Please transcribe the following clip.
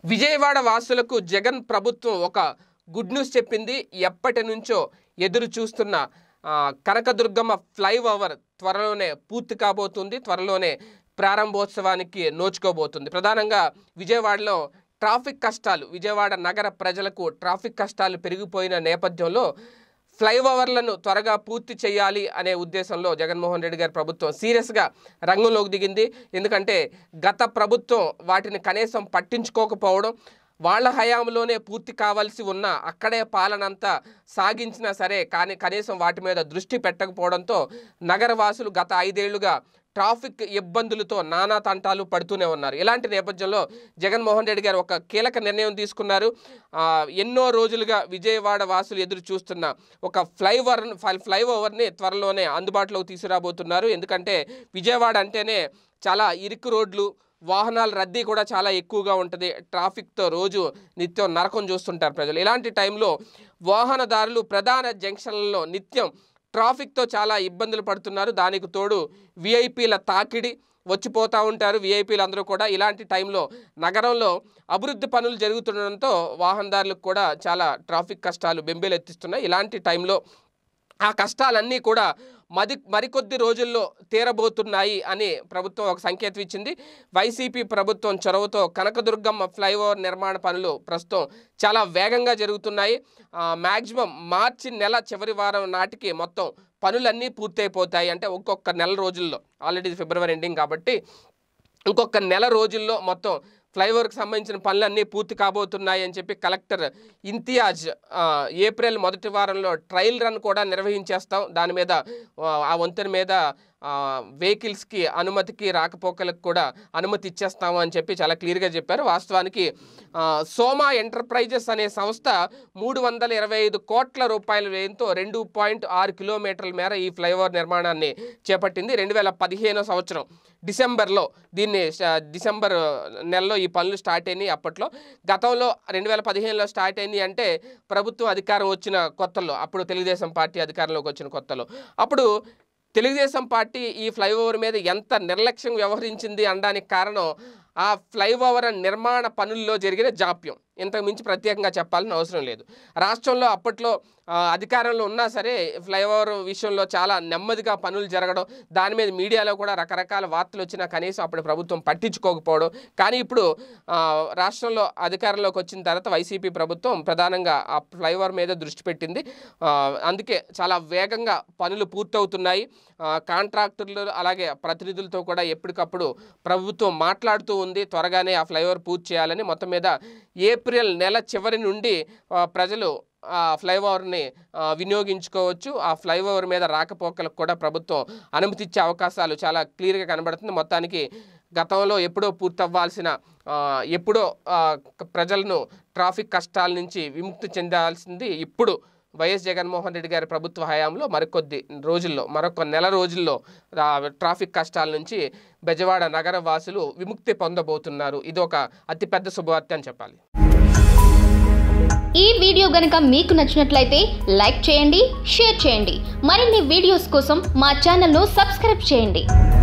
విజయవాడ వాసులకు జగన్ ప్రభుత్వం ఒక గుడ్ న్యూస్ చెప్పింది ఎప్పటి నుంచో ఎదురు చూస్తున్న ఆ, కనకదుర్గమ్మ ఫ్లైఓవర్ త్వరలోనే పూర్తి కాబోతుంది త్వరలోనే ప్రారంభోత్సవానికి నోచుకోబోతుంది ప్రధానంగా విజయవాడలో ట్రాఫిక్ కష్టాలు విజయవాడ నగర ప్రజలకు ట్రాఫిక్ కష్టాలు పెరిగిపోయిన నేపథ్యంలో ఫ్లైఓవర్లను త్వరగా పూర్తి చేయాలి అనే ఉద్దేశంలో జగన్మోహన్ రెడ్డి గారి ప్రభుత్వం సీరియస్గా రంగంలోకి దిగింది ఎందుకంటే గత ప్రభుత్వం వాటిని కనీసం పట్టించుకోకపోవడం వాళ్ళ హయాంలోనే పూర్తి కావాల్సి ఉన్న అక్కడే పాలనంతా సాగించినా సరే కానీ కనీసం వాటి మీద దృష్టి పెట్టకపోవడంతో నగరవాసులు గత ఐదేళ్లుగా ట్రాఫిక్ ఇబ్బందులతో నానా తంటాలు పడుతూనే ఉన్నారు ఇలాంటి నేపథ్యంలో జగన్మోహన్ రెడ్డి గారు ఒక కీలక నిర్ణయం తీసుకున్నారు ఆ, ఎన్నో రోజులుగా విజయవాడ వాసులు ఎదురు చూస్తున్న ఒక ఫ్లైఓవర్ ఫ్లైఓవర్ని త్వరలోనే అందుబాటులోకి తీసుకురాబోతున్నారు ఎందుకంటే విజయవాడ అంటేనే చాలా ఇరుకు రోడ్లు వాహనాల రద్దీ కూడా చాలా ఎక్కువగా ఉంటుంది ట్రాఫిక్తో రోజు నిత్యం నరకం చూస్తుంటారు ప్రజలు ఇలాంటి టైంలో వాహనదారులు ప్రధాన జంక్షన్లలో నిత్యం ట్రాఫిక్తో చాలా ఇబ్బందులు పడుతున్నారు దానికి తోడు విఐపీల తాకిడి వచ్చిపోతూ ఉంటారు విఐపీలు అందరూ కూడా ఇలాంటి టైంలో నగరంలో అభివృద్ధి పనులు జరుగుతుండడంతో వాహనదారులకు కూడా చాలా ట్రాఫిక్ కష్టాలు బెంబేలెత్తిస్తున్నాయి ఇలాంటి టైంలో ఆ కష్టాలన్నీ కూడా మది మరికొద్ది రోజుల్లో తీరబోతున్నాయి అని ప్రభుత్వం ఒక సంకేతం ఇచ్చింది వైసీపీ ప్రభుత్వం చొరవతో కనకదుర్గమ్మ ఫ్లైఓవర్ నిర్మాణ పనులు ప్రస్తుతం చాలా వేగంగా జరుగుతున్నాయి మ్యాక్సిమం మార్చి నెల చివరి వారం నాటికి మొత్తం పనులన్నీ పూర్తయిపోతాయి అంటే ఒక్కొక్క నెల రోజుల్లో ఆల్రెడీ ఇది ఫిబ్రవరి ఎండింగ్ కాబట్టి ఇంకొక నెల రోజుల్లో మొత్తం ఫ్లైఓవర్కి సంబంధించిన పనులన్నీ పూర్తి కాబోతున్నాయి అని చెప్పి కలెక్టర్ ఇంతియాజ్ ఆ, ఏప్రిల్ మొదటి వారంలో ట్రయల్ రన్ కూడా నిర్వహించేస్తాం దాని మీద ఆ, ఆ వంతెన మీద ఆ, వెహికల్స్కి అనుమతికి రాకపోకలకు కూడా అనుమతి ఇచ్చేస్తాము అని చెప్పి చాలా క్లియర్గా చెప్పారు వాస్తవానికి ఆ, సోమా ఎంటర్ప్రైజెస్ అనే సంస్థ మూడు వందల ఇరవై ఐదు కోట్ల రూపాయల వ్యయంతో రెండు పాయింట్ ఆరు కిలోమీటర్ల మేర ఈ ఫ్లైఓవర్ నిర్మాణాన్ని చేపట్టింది రెండు వేల పదిహేనో సంవత్సరం డిసెంబర్లో దీన్ని స్టా- డిసెంబర్ నెలలో ఈ పనులు స్టార్ట్ అయినాయి అప్పట్లో గతంలో రెండు వేల పదిహేనులో స్టార్ట్ అయింది అంటే ప్రభుత్వం అధికారం వచ్చిన కొత్తలో అప్పుడు తెలుగుదేశం పార్టీ అధికారంలోకి వచ్చిన కొత్తలో అప్పుడు తెలుగుదేశం పార్టీ ఈ ఫ్లైఓవర్ మీద ఎంత నిర్లక్ష్యం వ్యవహరించింది అనడానికి కారణం ఆ ఫ్లైఓవర్ నిర్మాణ పనుల్లో జరిగిన జాప్యం ఇంతకు మించి ప్రత్యేకంగా చెప్పాల్సిన అవసరం లేదు రాష్ట్రంలో అప్పట్లో ఆ, అధికారంలో ఉన్నా సరే ఫ్లైఓవర్ విషయంలో చాలా నెమ్మదిగా పనులు జరగడం దాని మీద మీడియాలో కూడా రకరకాల వార్తలు వచ్చినా కనీసం అప్పుడు ప్రభుత్వం పట్టించుకోకపోవడం కానీ ఇప్పుడు ఆ, రాష్ట్రంలో అధికారంలోకి వచ్చిన తర్వాత వైసీపీ ప్రభుత్వం ప్రధానంగా ఆ ఫ్లైఓవర్ మీద దృష్టి పెట్టింది ఆ, అందుకే చాలా వేగంగా పనులు పూర్తవుతున్నాయి ఆ, కాంట్రాక్టర్లు అలాగే ప్రతినిధులతో కూడా ఎప్పటికప్పుడు ప్రభుత్వం మాట్లాడుతూ ఉంది త్వరగానే ఆ ఫ్లైఓవర్ పూర్తి చేయాలని మొత్తం మీద ఏప్రిల్ నెల చివరి నుండి ఆ, ప్రజలు ఆ ఫ్లైఓవర్ని ఆ, వినియోగించుకోవచ్చు ఆ ఫ్లైఓవర్ మీద రాకపోకలకు కూడా ప్రభుత్వం అనుమతి ఇచ్చే అవకాశాలు చాలా క్లియర్గా కనబడుతుంది మొత్తానికి గతంలో ఎప్పుడో పూర్తవ్వాల్సిన ఆ, ఎప్పుడో ఆ, క- ప్రజలను ట్రాఫిక్ కష్టాల నుంచి విముక్తి చెందాల్సింది ఇప్పుడు వైఎస్ జగన్మోహన్ రెడ్డి గారి ప్రభుత్వ హయాంలో మరికొద్ది రోజుల్లో మరొక నెల రోజుల్లో ఆ, ట్రాఫిక్ కష్టాల నుంచి బెజవాడ నగర వాసులు విముక్తి పొందబోతున్నారు ఇది ఒక అతిపెద్ద శుభవార్త అని చెప్పాలి ఈ వీడియో గనుక మీకు నచ్చినట్లయితే లైక్ చేయండి షేర్ చేయండి మరిన్ని వీడియోస్ కోసం మా ఛానల్ను సబ్స్క్రైబ్ చేయండి